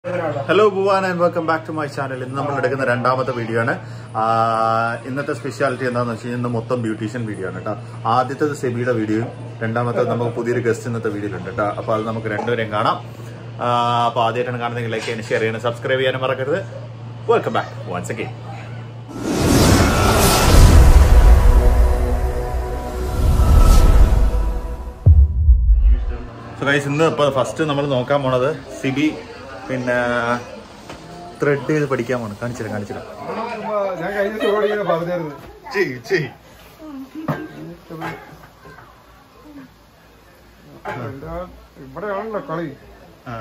Hello Bhuvan and welcome back to my channel ഇന്ന് നമ്മൾ എടുക്കുന്ന രണ്ടാമത്തെ വീഡിയോ ആണ് ആ, ഇന്നത്തെ സ്പെഷ്യാലിറ്റി എന്താണെന്ന് വെച്ച് കഴിഞ്ഞാൽ ഇന്ന് മൊത്തം ബ്യൂട്ടീഷ്യൻ വീഡിയോ ആണ് കേട്ടോ ആദ്യത്തേത് സെബിയുടെ വീഡിയോയും രണ്ടാമത്തെ നമുക്ക് പുതിയൊരു ഗസ്റ്റ് ഇന്നത്തെ വീഡിയോയിലുണ്ട് കേട്ടോ അപ്പൊ അത് നമുക്ക് രണ്ടുപേരെയും കാണാം ആ, അപ്പൊ ആദ്യമായിട്ടാണ് കാണുന്നതെങ്കിൽ ലൈക്ക് ചെയ്യാനും ഷെയർ ചെയ്യാനും സബ്സ്ക്രൈബ് ചെയ്യാനും മറക്കരുത് welcome back once again so guys ഇന്ന് ഇപ്പൊ ഫസ്റ്റ് നമ്മൾ നോക്കാൻ പോണത് സിബി പിന്നെ ത്രെഡ് ചെയ്ത് പഠിക്കാൻ പോണ് കാണിച്ചില്ല കാണിച്ചില്ല ചുമ്മാ ഞാൻ കഴിഞ്ഞ ദിവസം ഇങ്ങനെ പറഞ്ഞായിരുന്നു ചെയ് ചെയ് എന്താ ഇവിടെയാണല്ലോ കളി ആ.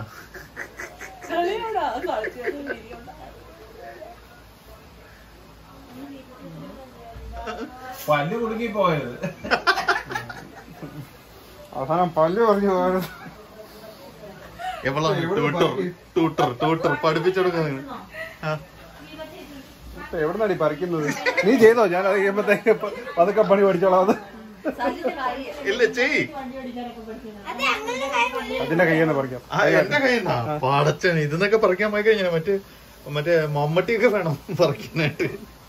പല്ല് കുടുങ്ങി പോയത് അവസാനം പല്ല് പറഞ്ഞു പോയത് എവളാ ട്യൂട്ടർ ട്യൂട്ടർ ട്യൂട്ടർ പഠിപ്പിച്ചെടുക്കാൻ എവിടുന്നാടി പറിക്കുന്നത് നീ ചെയ്തോ ഞാൻ അത് കഴിയുമ്പത്തേക്ക് പ- പതുക്കെ പണി പഠിച്ചോളാം അത് ഇല്ല ചെയ് അതിന്റെ കയ്യിൽ നിന്ന് പറിക്കാം ആ എന്റെ കയ്യിൽ പാടച്ചാണ് ഇതെന്നൊക്കെ പറിക്കാൻ പോയി കഴിഞ്ഞാൽ മറ്റേ മറ്റേ മമ്മട്ടിയൊക്കെ വേണം പറിക്കാനായിട്ട്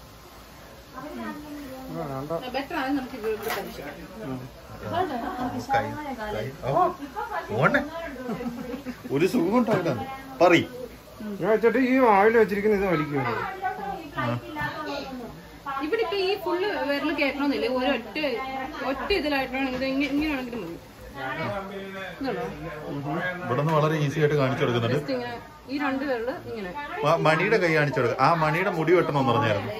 ആ, വേണ്ട. ബെറ്റർ ആണ് നമുക്ക് ഇവിടെ പരീക്ഷിക്കാം കൈ കൈ ഓ ഓണേ ഒരു സുഖം ഉണ്ടാവില്ല പറ ഞാൻ വെച്ചിട്ട് ഈ ആവിൽ വെച്ചിരിക്കുന്ന ഇത് വലിക്കും ഇവിടെ ഇപ്പൊ ഈ ഫുള്ള് വിരൽ കേൾക്കണമെന്നില്ല ഒരൊറ്റ ഒറ്റ ഇതിലായിട്ടാണ് ഇത് ഇങ്ങനെ ഇങ്ങനെയാണെങ്കിലും മതി ഇതുണ്ടോ ഇവിടെ നിന്ന് വളരെ ഈസി ആയിട്ട് കാണിച്ചു കൊടുക്കുന്നുണ്ട് ജസ്റ്റ് ഇങ്ങനെ ഈ രണ്ട് വിരല് ഇങ്ങനെ മ- മണിയുടെ കൈ കാണിച്ചു കൊടുക്കുക ആ മണിയുടെ മുടി വെട്ടണമെന്ന് പറഞ്ഞായിരുന്നു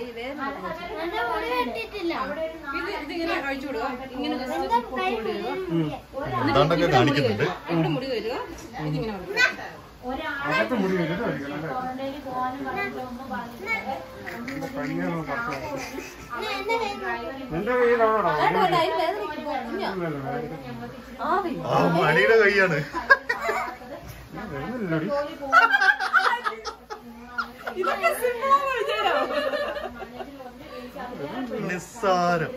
ഇത് ഇതിങ്ങനെ അഴിച്ചു വിടുക ഇങ്ങനെ ജസ്റ്റ് ഹോൾഡ് ചെയ്യുക എന്താണ്ടൊക്കെ കാണിക്കുന്നുണ്ട് ഇവിടെ മുടി വരിക ഇതിങ്ങനെ വരിക അകത്ത് മുടി വെച്ചിട്ട് വലിക്കണം അല്ലേ? എന്റെ കയ്യൊന്നും പറിച്ചോ. നിന്റെ കയ്യിലാണോടാ ആ മണിയുടെ കൈയാണ് വരുന്നില്ലടി നിസ്സാരം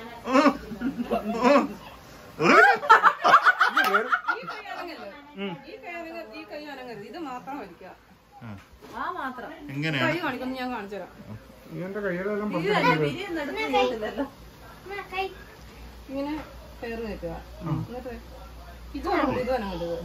ഈ കൈ അനങ്ങരുത് ഈ കൈ അനങ്ങരുത് ഈ കൈ അനങ്ങരുത് ഇത് മാത്രം വലിക്കുക ആ മാത്രം എങ്ങനെയാണ് കൈ കാണിക്കുന്നു ഞാൻ കാണിച്ചു തരാം നീ എന്റെ കയ്യിലെല്ലാം പറിച്ചു ഇങ്ങനെ കയറി നിൽക്കുക എന്നിട്ട് ഇത് വേണം ഇത് അനങ്ങരുത്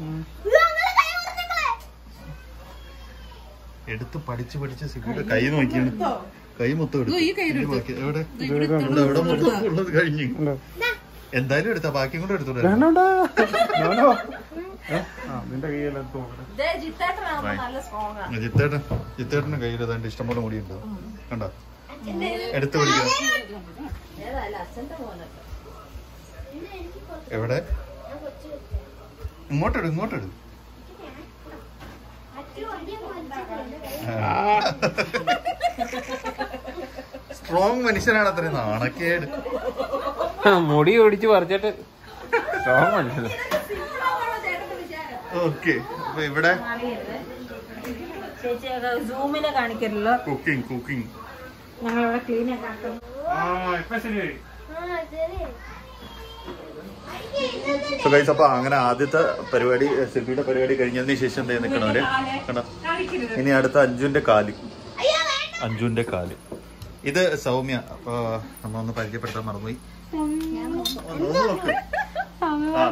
എടുത്ത് പഠിച്ച് പഠിച്ച് സിബിയുടെ കൈ നോക്കിയാണ് കൈ മൊത്തം എടുത്തു ഈ കൈ ഇത് ബാക്കി- എവിടെ ഇത് ഇവിടെ ഇവിടെ എവിടെ മൊത്തം ഉള്ളത് കഴിഞ്ഞു ഉണ്ടോ? എന്തായാലും എടുത്താ ബാക്കിയും കൂടെ എടുത്തോളൂ വേണ്ടോടാ. ഞാനോ? ഏ? ആ, നിന്റെ കയ്യിലെല്ലാം തോന്നണം ജിത്തേട്ടൻ ജിത്തേട്ടന്റെ കയ്യിൽ ഏതാണ്ട് ഇഷ്ടംപോലെ മുടി ഉണ്ടോ കണ്ടോ എടുത്ത് പിടിക്കുക എവിടെ ഇങ്ങോട്ടെടു ഇങ്ങോട്ടെടു സ്ട്രോങ് മനുഷ്യനാണ് അത്രയും നാണക്കേട് മുടി ഒടിച്ച് പറിച്ചിട്ട് രോഗമല്ലല്ലോ ഓക്കെ അപ്പൊ ഇവിടെ ചേച്ചി സൂമിനെ കാണിക്കരുല്ലോ കുക്കിംഗ് കുക്കിംഗ് ഞങ്ങളിവിടെ ക്ലീൻ ഒക്കെ ആക്കും ആ ഇപ്പൊ ശരിയായി സോ ഗൈസ് അപ്പൊ അങ്ങനെ ആദ്യത്തെ പരിപാടി സിബിയുടെ പരിപാടി കഴിഞ്ഞതിന് ശേഷം ദേ നിക്കണവര് കണ്ടോ ഇനി അടുത്ത അഞ്ജുന്റെ കാല് അഞ്ജുന്റെ കാല് ഇത് സൗമ്യ അപ്പൊ നമ്മ ഒന്ന് പരിചയപ്പെടുത്താൻ മറന്നുപോയി ഒന്ന് നോക്ക്. ആ.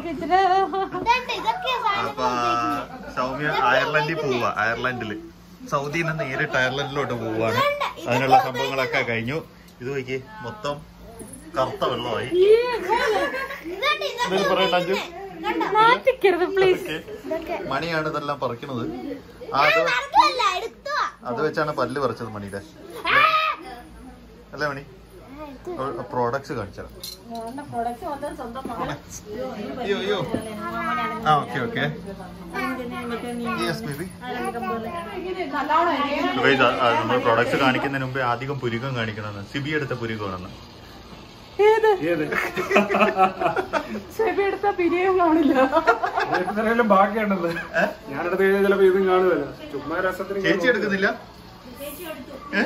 അപ്പൊ സൗമ്യ അയർലൻഡിൽ പോവാ അയർലൻഡില് സൗദിയിൽ നിന്ന് നേരിട്ട് അയർലൻഡിലോട്ട് പോവാണ് അതിനുള്ള സംഭവങ്ങളൊക്കെ കഴിഞ്ഞു ഇത് നോക്കി മൊത്തം കറുത്ത വെള്ളമായി എന്തെങ്കിലും പറയണ്ട അഞ്ജു ഓക്കേ. മണിയാണ് ഇതെല്ലാം പറിക്കണത് ആ, അത് അത് വെച്ചാണ് പല്ല് പറിച്ചത് മണിയുടെ അല്ലേ മണി പ്രോഡക്ട്സ് കാണിച്ചത് പ്രൊഡക്റ്റ് മൊത്തം സ്വന്തം അയ്യോ അയ്യോ ആ ഓക്കെ ഓക്കെ യെസ് ബേബി നമ്മൾ പ്രോഡക്ട്സ് കാണിക്കുന്നതിന് മുമ്പേ അധികം പുരുക്കം കാണിക്കണമെന്ന് സിബി എടുത്ത പുരുക്കമാണെന്ന് എടുത്ത പിരിയും കാണില്ല എത്രയെല്ലാം ബാക്കിയുണ്ടല്ലോ ഞാനെടുത്ത് കഴിഞ്ഞാൽ ചിലപ്പോ ഇതും കാണുമല്ലോ ചുമ്മാ രസത്തിന് ചേച്ചി എടുക്കുന്നില്ല ഏ?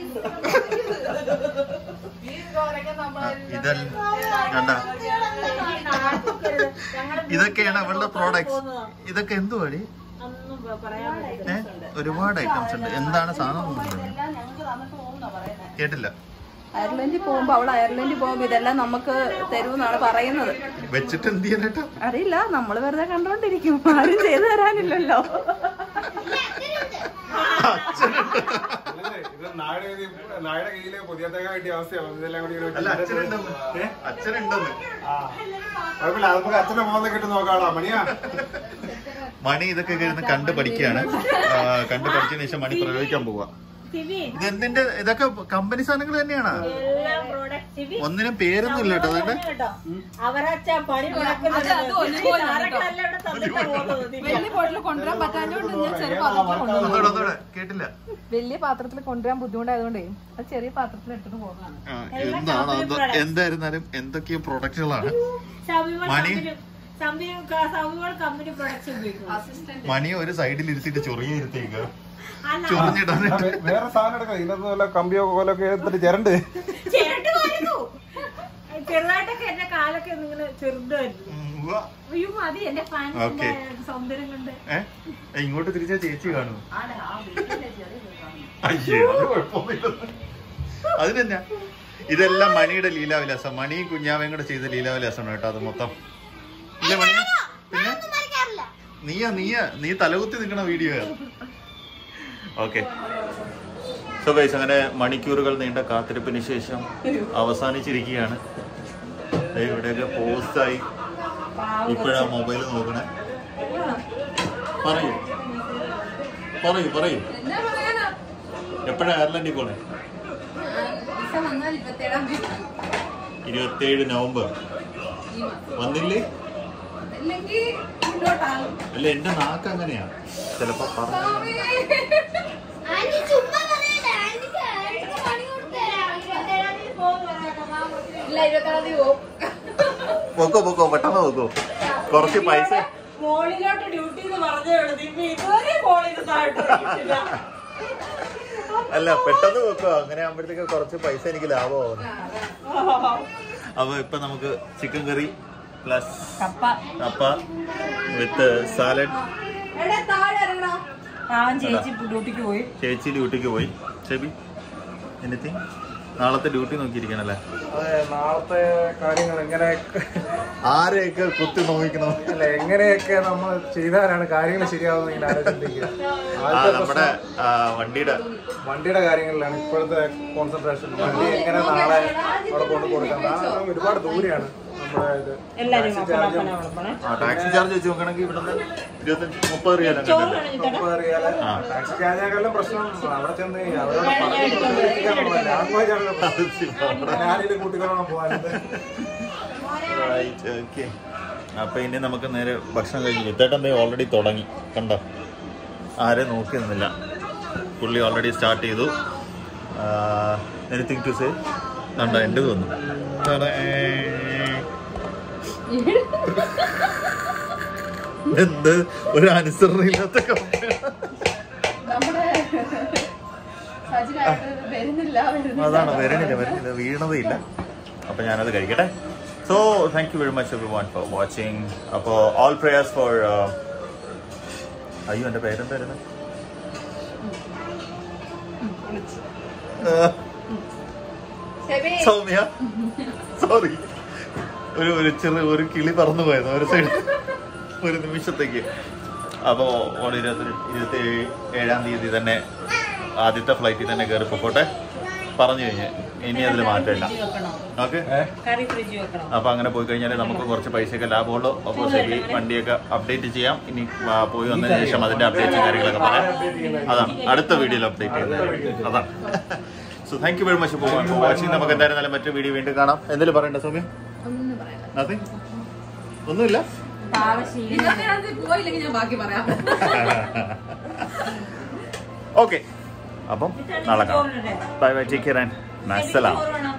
ഇതല്ല കണ്ട ഇതൊക്കെയാണ് അവളുടെ പ്രോഡക്ട്സ് ഇതൊക്കെ എന്തുവാടി ഒന്നും പറയാൻ ഏ ഒരുപാട് ഐറ്റംസ് ഉണ്ട് എന്താണ് സാധനം എന്ന് പറഞ്ഞത്? എല്ലാം ഞങ്ങൾക്ക് തന്നിട്ട് പോകുന്ന പറയുന്നത് കേട്ടില്ല അയർലൻഡിൽ പോകുമ്പോ അവൾ അയർലൻഡിൽ പോകുമ്പോ ഇതെല്ലാം നമുക്ക് തരുമെന്നാണ് പറയുന്നത് വെച്ചിട്ട് എന്ത് ചെയ്യാനായിട്ടാ അറിയില്ല നമ്മൾ വെറുതെ കണ്ടോണ്ടിരിക്കും ആരും ചെയ്തു തരാനില്ലല്ലോ അല്ലേ, ഇത് നായുടെ കയ്യില് നായുടെ കയ്യില് പുതിയത്തേക്ക് വേണ്ടിയ അവസ്ഥയാണ് ഇതെല്ലാം കൂടി ഇങ്ങനെ അല്ല വെച്ച് അച്ഛനുണ്ടെന്ന് അച്ഛനുണ്ടെന്ന് ആ. കുഴപ്പമില്ല അത് നമുക്ക് അച്ഛന്റെ മോനെ കിട്ടി നോക്കാളാ മണിയാ മണി ഇതൊക്കെ ഇരുന്ന് കണ്ട് പഠിക്കുകയാണ് ആ, കണ്ട് പഠിച്ചതിന് ശേഷം മണി പ്രയോഗിക്കാൻ പോവാ സിവി ഇത് എന്തിന്റെ ഇതൊക്കെ കമ്പനി സാധനങ്ങൾ തന്നെയാണ് എല്ലാ പ്രോഡക്റ്റ് സിവി ഒന്നിനും പേരൊന്നും ഇല്ല കേട്ടോ അതുകൊണ്ട് കേട്ടോ അവരച്ഛ പണി അത് അത് ഒന്നിനും പോയില്ല കേട്ടോ. മുടക്കുന്നത് വലിയ ബോട്ടിൽ കൊണ്ടുവരാൻ പറ്റാഞ്ഞോണ്ട് ഞാൻ ചെറിയ പാത്രത്തിൽ കൊണ്ടുവന്നു ഒന്നുകൂടെ ഒന്നുകൂടെ കേട്ടില്ല വലിയ പാത്രത്തിൽ കൊണ്ടുവരാൻ ബുദ്ധിമുട്ടായതുകൊണ്ടേ അത് ചെറിയ പാത്രത്തിൽ എടുത്തിട്ട് പോകാനാണ് ആ, എന്താണോ എന്തോ എന്തായിരുന്നാലും എന്തൊക്കെയോ പ്രൊഡക്റ്റുകളാണ് മണി? സവിമോൾ കമ്പനി പ്രൊഡക്ട്സ് ഉപയോഗിക്കുന്നു മണി ഒരു സൈഡിൽ ഇരുത്തിട്ട് ചൊറിയ ഇരുത്തേക്ക് അല്ല ചൊറിഞ്ഞിടാൻ വേറെ സാധനം എടുക്കാം ഇതിനകത്ത് വല്ല കമ്പിയോ കോലൊക്കെ എടുത്തിട്ട് ചിരണ്ട് ചേട്ടൻ വരുന്നു ചെറുതായിട്ടൊക്കെ എന്റെ കാലൊക്കെ ഇങ്ങനെ ചെറുതായിരുന്നു അയ്യോ മതി എന്റെ ഫാൻസിന്റെ Okay. സൗന്ദര്യം കൊണ്ട് ഏ ഇങ്ങോട്ട് തിരിച്ചാ ചേച്ചി കാണും അയ്യേ അത് കുഴപ്പമൊന്നുമില്ല അതിനെന്നാ ഇതെല്ലാം മണിയുടെ ലീലാവിലാസം മണി കുഞ്ഞാവയും കൂടെ ചെയ്ത ലീലാവിലാസമാണ് കേട്ടോ അത് മൊത്തം ഇല്ല മണിയ പിന്നെ നീയാ നീയാ നീ തലകുത്തി നിൽക്കണ വീഡിയോ ഓക്കെ സോ ഗൈസ് അങ്ങനെ മണിക്കൂറുകൾ നീണ്ട കാത്തിരിപ്പിന് ശേഷം അവസാനിച്ചിരിക്കുകയാണ് ദേ ഇവിടെയൊക്കെ പോസ്റ്റായി ഇപ്പോഴാ മൊബൈൽ നോക്കണേ പറയൂ പറയൂ പറയൂ എന്നാ പറയാനാ എപ്പോഴാ അയർലൻഡിൽ പോണേ വിസ വന്നാൽ ഇരുപത്തേഴാം തീയതി ഇരുപത്തേഴ് നവംബർ ഈ മാസം വന്നില്ലേ അല്ലെങ്കിൽ മുന്നോട്ടാകും അല്ല എന്റെ നാക്ക് അങ്ങനെയാ ചിലപ്പോ പറഞ്ഞു ആന്റി ചുമ്മാ പറയണ്ട ആന്റിക്ക് ആന്റിക്ക് പണി കൊടുത്തരാം ഇരുപത്തേഴാം തീയതി പോകുന്നു ഇല്ല ഇരുപത്തേഴാം തീയതി പോകും പൊക്കോ പൊക്കോ പെട്ടെന്ന് പൊക്കോ കുറച്ച് പൈസ മോളിലോട്ട് ഡ്യൂട്ടി എന്ന് പറഞ്ഞേ ഉള്ളൂ ദിവ്യ ഇതുവരെ മോളിൽ താഴ്ത്തില്ല അല്ല പെട്ടെന്ന് വെക്കോ അങ്ങനെ ആകുമ്പോഴത്തേക്ക് കുറച്ച് പൈസ എനിക്ക് ലാഭമാവുന്നു അപ്പൊ ഇപ്പൊ നമുക്ക് ചിക്കൻ കറി പ്ലസ് കപ്പ കപ്പ വിത്ത് സാലഡ് എടാ താഴെ ഇറങ്ങടാ അവൻ ചേച്ചി ഡ്യൂട്ടിക്ക് പോയി ചേച്ചി ഡ്യൂട്ടിക്ക് പോയി ഷെബി എനിത്തിങ് നാളത്തെ ഡ്യൂട്ടി നോക്കിയിരിക്കണല്ലേ അതെ നാളത്തെ കാര്യങ്ങൾ എങ്ങനെ ആരെയൊക്കെ കുത്തി നോക്കിക്കണം അല്ല എങ്ങനെയൊക്കെ നമ്മൾ ചെയ്താലാണ് കാര്യങ്ങൾ ശരിയാവുന്ന ഇങ്ങനെ ആലോചിച്ചിരിക്കുക ആ ആദ്യത്തെ നമ്മുടെ ആ, വണ്ടിയുടെ വണ്ടിയുടെ കാര്യങ്ങളിലാണ് ഇപ്പോഴത്തെ കോൺസെൻട്രേഷൻ വണ്ടി എങ്ങനെ നാളെ അവിടെ കൊണ്ട് കൊടുക്കാം ആ, ഒരുപാട് ദൂരെയാണ് നമ്മുടെ ഇത് എല്ലാരും ടാക്സി ചാർജും ആ ടാക്സി ചാർജ് വെച്ച് നോക്കണമെങ്കിൽ ഇവിടുന്ന് ഇരുപത്തഞ്ച് മുപ്പത് റിയാലും മുപ്പത് റിയാല് ടാക്സി ചാർജിനെക്കാളും പ്രശ്നം അവിടെ ചെന്ന് അവരോട് പറഞ്ഞു ലാംഗ്വേജ് ആണ് പ്രശ്നം ഞാനിത് കൂട്ടിക്കൊള്ളണം പോകാനുണ്ട് ഓക്കെ അപ്പൊ ഇനി നമുക്ക് നേരെ ഭക്ഷണം കഴിഞ്ഞ് വിത്തേട്ടൻ ഓൾറെഡി തുടങ്ങി കണ്ടോ ആരെ നോക്കി നിന്നില്ല പുള്ളി ഓൾറെഡി സ്റ്റാർട്ട് ചെയ്തു എനിത്തിങ് ടു സേ കണ്ടോ എൻ്റെ വന്നു തടേ. എന്ത് ഒരു അനുസരണയില്ലാത്ത കമ്പനി നമ്മുടെ സജിനായിട്ട് വരുന്നില്ല വരുന്നില്ല അതാണ് വരണില്ല വരണില്ല വീണതേ ഇല്ല അപ്പൊ ഞാനത് കഴിക്കട്ടെ so thank you very much everyone for watching അപ്പോൾ ഓൾ പ്രേയേഴ്സ് ഫോർ അയ്യോ എൻ്റെ പേരെന്തായിരുന്നു ആ, ശരി സൗമ്യ സോറി ഒരു ഒരു ചെറിയ ഒരു കിളി പറന്നു പോയത് ഒരു സൈഡ് ഒരു നിമിഷത്തേക്ക് അപ്പോൾ ഓൺ ഇരുപത്തി ഇരുപത്തി ഏഴാം തീയതി തന്നെ ആദ്യത്തെ ഫ്ലൈറ്റിൽ തന്നെ കയറി പൊക്കോട്ടെ പറഞ്ഞു കഴിഞ്ഞ് ഇനി അതിൽ മാറ്റമില്ല ഓക്കെ കറി ഫ്രിഡ്ജ് വെക്കണം അപ്പൊ അങ്ങനെ പോയി കഴിഞ്ഞാൽ നമുക്ക് കുറച്ച് പൈസയൊക്കെ ലാഭമുള്ളൂ അപ്പോൾ ശരി വണ്ടിയൊക്കെ അപ്ഡേറ്റ് ചെയ്യാം ഇനി ആ, പോയി വന്നതിന് ശേഷം അതിന്റെ അപ്ഡേറ്റ്സും കാര്യങ്ങളൊക്കെ പറയാം അതാണ് അടുത്ത വീഡിയോയിൽ അപ്ഡേറ്റ് ചെയ്യുന്നത് അതാണ് so thank you very much for watching നമുക്ക് എന്തായിരുന്നാലും മറ്റു വീഡിയോ വീണ്ടും കാണാം എന്തെങ്കിലും പറയണ്ട സൗമ്യ ഒന്നും പറയാം നത്തിങ് ഒന്നുമില്ല പാവശീലി ഇരുപത്തേഴാം തീയതി പോയില്ലെങ്കിൽ ഞാൻ ബാക്കി പറയാം ഓക്കെ അപ്പം നാളെ കാണാം bye bye take care and നസ്സലാം ചോറ് വേണോ